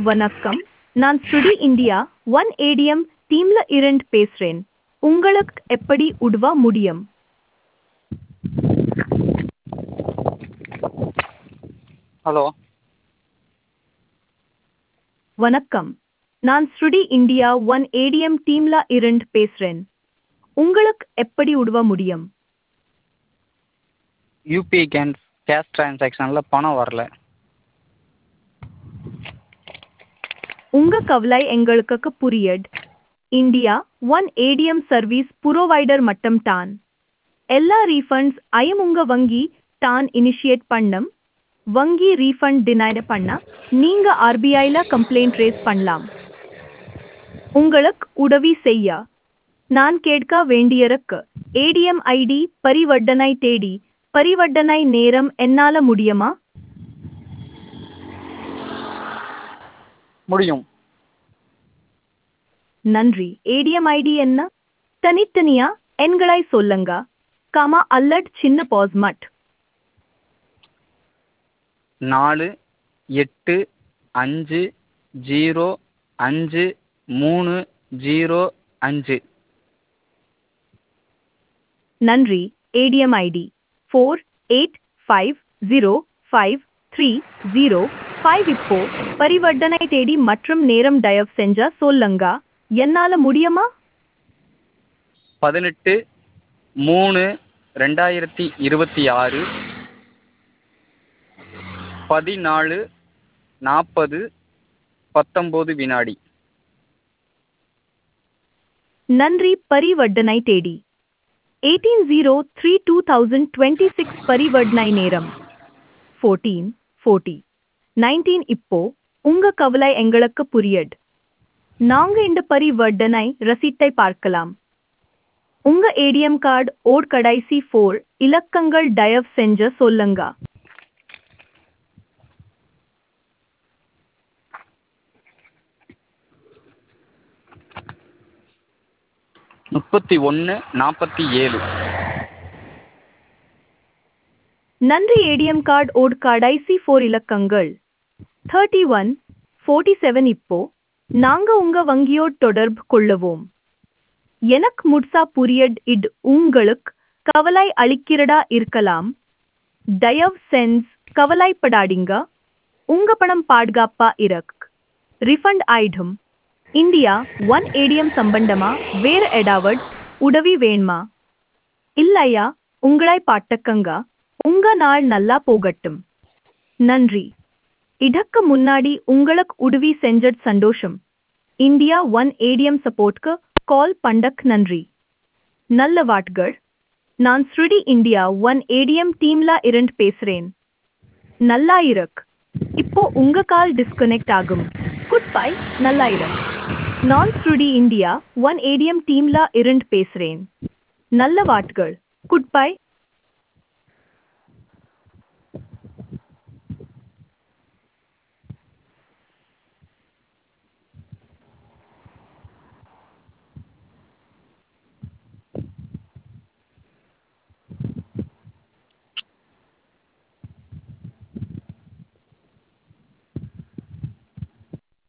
வணக்கம் நான் ஸ்ருடி இந்தியா ஒன் ஏடிஎம் டீம்ல இருந்து பேசுறேன் உங்களுக்கு எப்படி உதவ முடியும் ஹலோ வணக்கம் நான் ஸ்ருடி இந்தியா ஒன் ஏடிஎம் டீம்ல இருந்து பேசுறேன் உங்களுக்கு எப்படி உதவ முடியும் யூபிஐ கேன் கேஷ் ட்ரான்சாக்ஷனில் பணம் வரல உங்க கவலை எங்களுக்கு புரியுது India one ATM service provider மட்டும் தான் எல்லா ரீஃபண்ட்ஸ் ஐயும் உங்க வங்கி தான் இனிஷியேட் பண்ணும் வங்கி ரீஃபண்ட் டினைட் பண்ண நீங்க ஆர்பிஐல கம்ப்ளைண்ட் ரேஸ் பண்ணலாம் உங்களுக்கு உதவி செய்ய நான் கேட்க வேண்டியருக்கு ஏடிஎம் ஐடி பரிவர்த்தனை தேடி பரிவர்த்தனை நேரம் என்னால முடியுமா முடியும் நன்றி ஏடிஎம் ஐடி என்ன தனித்தனியா எண்களை சொல்லுங்க காமா அல்லட் சின்ன பாஸ் மட் நாலு எட்டு அஞ்சு ஜீரோ அஞ்சு மூணு ஜீரோ அஞ்சு நன்றி ATM ID four eight five zero five three zero five இப்போ பரிவர்த்தனை தேடி மற்றும் நேரம் தயவு செஞ்சா சொல்லுங்க என்னால முடியுமா பதினெட்டு மூணு ரெண்டாயிரத்தி இருபத்தி ஆறு பதினாலு நாற்பது பத்தொம்போது வினாடி நன்றி பரிவர்த்தனை தேடி eighteen zero three two thousand twenty six பரிவர்த்தனை நேரம் ஃபோர்டீன் ஃபோர்ட்டி நைன்டீன் இப்போ உங்க கவலை எங்களுக்கு புரியுது நாங்க இந்த பரிவர்த்தனை ரசீட்டை பார்க்கலாம் உங்க ஏடிஎம் கார்டு ஓட் கடைசி ஃபோர் இலக்கங்கள் தயவு செஞ்ச சொல்லுங்க முப்பத்தி ஒன்று நாற்பத்தி ஏழு நன்றி ஏடிஎம் கார்டு ஓட் கடைசி ஃபோர் இலக்கங்கள் தேர்ட்டி ஒன் ஃபோர்ட்டி செவன் இப்போ நாங்க உங்க வங்கியோட் தொடர்பு கொள்ளுவோம் எனக்கு முட்சா புரியட் இட் உங்களுக்கு கவலை அளிக்கிறதா இருக்கலாம் தயவு சென்ஸ் கவலைப்படாதீங்க உங்க பணம் பாதுகாப்பா இருக்கு ரிஃபண்ட் ஆயிடும் இந்தியா ஒன் ஏடிஎம் சம்பந்தமா வேற ஏதாவது உதவி வேணுமா இல்லையா உங்களை பாட்டக்கங்க உங்க நாள் நல்லா போகட்டும் நன்றி இதற்கு முன்னாடி உங்களுக்கு உதவி செஞ்சது சந்தோஷம் இந்தியா ஒன் ஏடிஎம் சப்போர்ட்க்கு கால் பண்டக் நன்றி நல்ல வாட்கள் நான் ஸ்ருடி இந்தியா ஒன் ஏடிஎம் டீம்ல இருந்து பேசுறேன் நல்லா இருக் இப்போ உங்க கால் டிஸ்கனெக்ட் ஆகும் குட் பை நல்லா இருக் நான் ஸ்ருடி இந்தியா ஒன் ஏடிஎம் டீம்ல இருந்து பேசுறேன் நல்ல வாட்கள் குட் பை